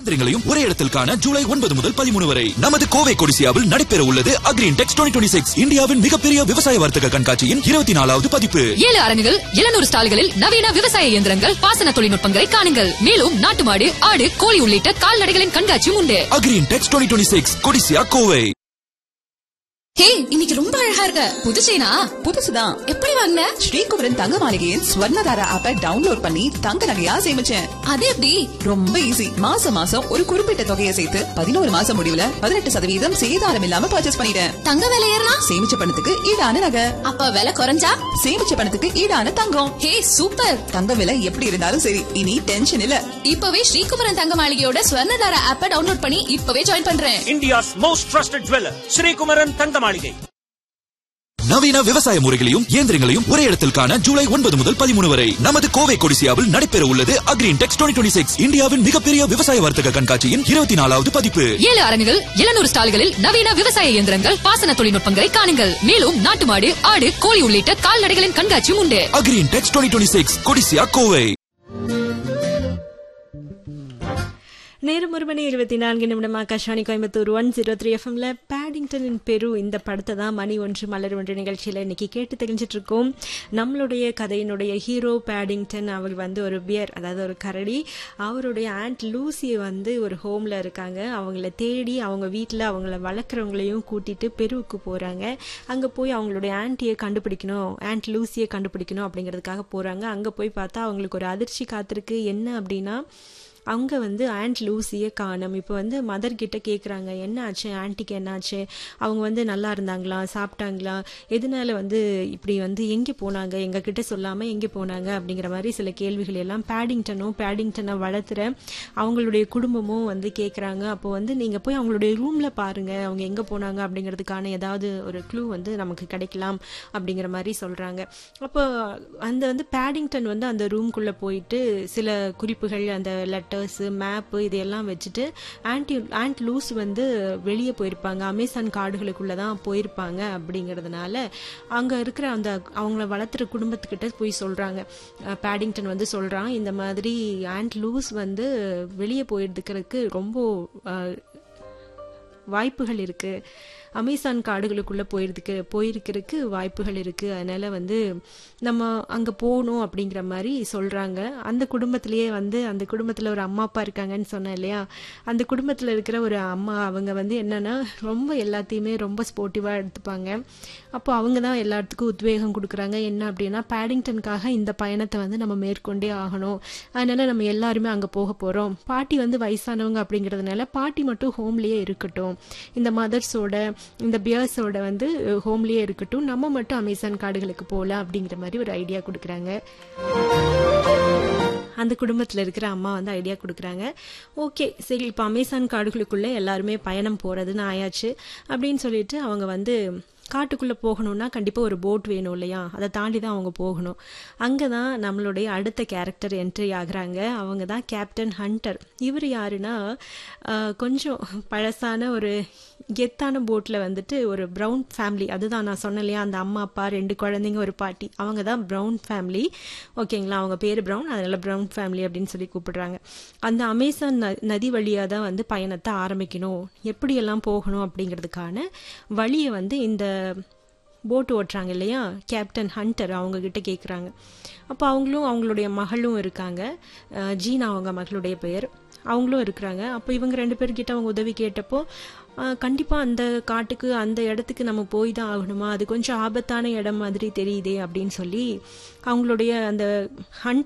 இயந்திரங்களையும் ஒரே இடத்தில் காண ஜூலை ஒன்பது முதல் பதிமூணு வரை நமது கோவை கொடிசியாவில் நடைபெற உள்ளது அக்ரீன் டெக்ஸ் டுவெண்ட்டி சிக்ஸ் இந்தியாவின் மிகப்பெரிய விவசாய வர்த்தக கண்காட்சியின் இருபத்தி நாலாவது பதிப்பு ஏழு அரங்குகள் எழுநூறு ஸ்டால்களில் நவீன விவசாய இயந்திரங்கள் பாசன தொழில்நுட்பங்களை காணுங்கள் மேலும் நாட்டு மாடு ஆடு கோழி உள்ளிட்ட கால்நடைகளின் கண்காட்சியும் உண்டு Agri Intex twenty six Codissia Kovai hey இன்னைக்கு ரொம்ப அழகா இருக்க புது செயினா புதுசுதான் எப்படி வாங்கின ஸ்ரீகுமரன் தங்க மாளிகையின் ஸ்வர்ணதாரா ஆப்பை டவுன்லோட் பண்ணி தங்க நகையா சேமிச்சேன் அது எப்படி ரொம்ப ஈஸி மாசம் மாசம் ஒரு குறிப்பிட்ட தொகையை சேர்த்து பதினோரு மாசம் முடிவுல பதினெட்டு சதவீதம் சேதாரம் இல்லாம பர்ச்சேஸ் பண்ணிட்டேன் தங்க விலை ஏறினா சேமிச்ச பணத்துக்கு ஈடான நகை அப்ப விலை குறைஞ்சா சேமிச்ச பணத்துக்கு ஈடான தங்கம் ஹே சூப்பர் தங்க விலை எப்படி இருந்தாலும் சரி இனி டென்ஷன் இல்ல இப்பவே ஸ்ரீகுமரன் தங்க மாளிகையோட ஸ்வர்ணதார ஆப்ப டவுன்லோட் பண்ணி இப்பவே ஜாயின் பண்றேன் India's most trusted jeweler, Sri Kumaran Tangamalige. நவீன விவசாய முறைகளையும் இயந்திரங்களையும் ஒரே இடத்தில் காண ஜூலை ஒன்பது முதல் பதிமூணு வரை நமது கோவை கொடிசியாவில் நடைபெற உள்ளது அக்ரீன் டெக்ஸ் டுவெண்ட்டி சிக்ஸ் இந்தியாவின் மிகப்பெரிய விவசாய வர்த்தக கண்காட்சியின் இருபத்தி நாலாவது பதிப்பு ஏழு அரங்குகள் எழுநூறு ஸ்டால்களில் நவீன விவசாய இயந்திரங்கள் பாசன தொழில்நுட்பங்களை காணுங்கள் மேலும் நாட்டு மாடு ஆடு கோழி உள்ளிட்ட கால்நடைகளின் கண்காட்சியும் உண்டு Agri Intex twenty six Codissia Kovai நேரம் ஒரு மணி இருபத்தி நான்கு நிமிடம் Akashvani Coimbatore one zero three எஃப்எம்ல பேடிங்டனின் பெரு இந்த படத்தை தான் மணி ஒன்று மலர் ஒன்று நிகழ்ச்சியில் இன்னைக்கு கேட்டு தெரிஞ்சிட்டு இருக்கோம் நம்மளுடைய கதையினுடைய ஹீரோ பேடிங்டன் அவர் வந்து ஒரு பியர் அதாவது ஒரு கரடி அவருடைய ஆண்ட் லூசியை வந்து ஒரு ஹோமில் இருக்காங்க அவங்கள தேடி அவங்க வீட்டில் அவங்கள வளர்க்குறவங்களையும் கூட்டிட்டு பெருவுக்கு போகிறாங்க அங்கே போய் அவங்களுடைய ஆன்ட்டியை கண்டுபிடிக்கணும் ஆண்ட் லூசியை கண்டுபிடிக்கணும் அப்படிங்கிறதுக்காக போகிறாங்க அங்கே போய் பார்த்தா அவங்களுக்கு ஒரு அதிர்ச்சி காத்திருக்கு என்ன அப்படின்னா அவங்க வந்து ஆண்ட் லூசியை காணும் இப்போ வந்து மதர் கிட்ட கேட்குறாங்க என்ன ஆச்சு ஆன்ட்டிக்கு என்ன ஆச்சு அவங்க வந்து நல்லா இருந்தாங்களா சாப்பிட்டாங்களா எதனால வந்து இப்படி வந்து எங்கே போனாங்க எங்கள் கிட்ட சொல்லாமல் எங்கே போனாங்க அப்படிங்கிற மாதிரி சில கேள்விகள் எல்லாம் பேடிங்டனும் பேடிங்டனை வளர்த்துற அவங்களுடைய குடும்பமும் வந்து கேட்குறாங்க அப்போ வந்து நீங்கள் போய் அவங்களுடைய ரூமில் பாருங்கள் அவங்க எங்கே போனாங்க அப்படிங்கிறதுக்கான ஏதாவது ஒரு க்ளூ வந்து நமக்கு கிடைக்கலாம் அப்படிங்கிற மாதிரி சொல்கிறாங்க அப்போ அந்த வந்து பேடிங்டன் வந்து அந்த ரூம்குள்ளே போயிட்டு சில குறிப்புகள் அந்த லெட்டர்ஸு மேப்பு இதையெல்லாம் வச்சுட்டு ஆன்டி ஆண்ட் லூஸ் வந்து வெளியே போயிருப்பாங்க அமேசான் காடுகளுக்குள்ளே தான் போயிருப்பாங்க அப்படிங்கிறதுனால அங்கே இருக்கிற அந்த அவங்கள வளர்த்துற குடும்பத்துக்கிட்ட போய் சொல்கிறாங்க பேடிங்டன் வந்து சொல்கிறான் இந்த மாதிரி ஆண்ட் லூஸ் வந்து வெளியே போயிருக்கிறதுக்கு ரொம்ப அஹ், வாய்ப்புகள் இருக்கு அமேசான் காடுகளுக்குள்ள போயிருதுக்கு போயிருக்கிறதுக்கு வாய்ப்புகள் இருக்கு அதனால வந்து நம்ம அங்க போகணும் அப்படிங்கிற மாதிரி சொல்றாங்க அந்த குடும்பத்திலேயே வந்து அந்த குடும்பத்துல ஒரு அம்மா அப்பா இருக்காங்கன்னு சொன்னேன் இல்லையா அந்த குடும்பத்துல இருக்கிற ஒரு அம்மா அவங்க வந்து என்னன்னா ரொம்ப எல்லாத்தையுமே ரொம்ப ஸ்போர்ட்டிவா எடுத்துப்பாங்க அப்போ அவங்க தான் எல்லாத்துக்கும் உத்வேகம் கொடுக்குறாங்க என்ன அப்படின்னா பேடிங்டனுக்காக இந்த பயணத்தை வந்து நம்ம மேற்கொண்டே ஆகணும் அதனால நம்ம எல்லாருமே அங்கே போக போகிறோம் பாட்டி வந்து வயசானவங்க அப்படிங்கிறதுனால பாட்டி மட்டும் ஹோம்லேயே இருக்கட்டும் இந்த மதர்ஸோட இந்த பியர்ஸோட வந்து ஹோம்லேயே இருக்கட்டும் நம்ம மட்டும் அமேசான் காடுகளுக்கு போகலாம் அப்படிங்கிற மாதிரி ஒரு ஐடியா கொடுக்குறாங்க அந்த குடும்பத்தில் இருக்கிற அம்மா வந்து ஐடியா கொடுக்குறாங்க ஓகே சரி இப்போ அமேசான் காடுகளுக்குள்ளே எல்லாருமே பயணம் போகிறதுன்னு ஆயாச்சு அப்படின்னு சொல்லிட்டு அவங்க வந்து காட்டுக்குள்ளே போகணும்னா கண்டிப்பாக ஒரு போட் வேணும் இல்லையா அதை தாண்டி தான் அவங்க போகணும் அங்கே தான் நம்மளுடைய அடுத்த கேரக்டர் என்ட்ரி ஆகுறாங்க அவங்க தான் கேப்டன் ஹண்டர் இவர் யாருன்னா ஆஹ், கொஞ்சம் பழசான ஒரு கெத்தான போட்டில் வந்துட்டு ஒரு ப்ரௌன் ஃபேமிலி அதுதான் நான் சொன்னேன் இல்லையா அந்த அம்மா அப்பா ரெண்டு குழந்தைங்க ஒரு பாட்டி அவங்க தான் ப்ரௌன் ஃபேமிலி ஓகேங்களா அவங்க பேர் ப்ரௌன் அதனால ப்ரௌன் ஃபேமிலி அப்படின்னு சொல்லி கூப்பிடுறாங்க அந்த அமேசான் ந- நதி வழியாக தான் வந்து பயணத்தை ஆரம்பிக்கணும் எப்படியெல்லாம் போகணும் அப்படிங்கிறதுக்கான வழியை வந்து இந்த போட் ஓட்டுறாங்க இல்லையா கேப்டன் ஹண்டர் அவங்க கிட்ட கேட்குறாங்க அப்போ அவங்களும் அவங்களுடைய மகளும் இருக்காங்க அஹ் ஜீனா அவங்க மகளுடைய பெயர் அவங்களும் இருக்கிறாங்க அப்போ இவங்க ரெண்டு பேர்கிட்ட அவங்க உதவி கேட்டப்போ கண்டிப்பாக அந்த காட்டுக்கு அந்த இடத்துக்கு நம்ம போய் தான் ஆகணுமா அது கொஞ்சம் ஆபத்தான இடம் மாதிரி தெரியுதே அப்படின்னு சொல்லி அவங்களுடைய அந்த ஹண்ட்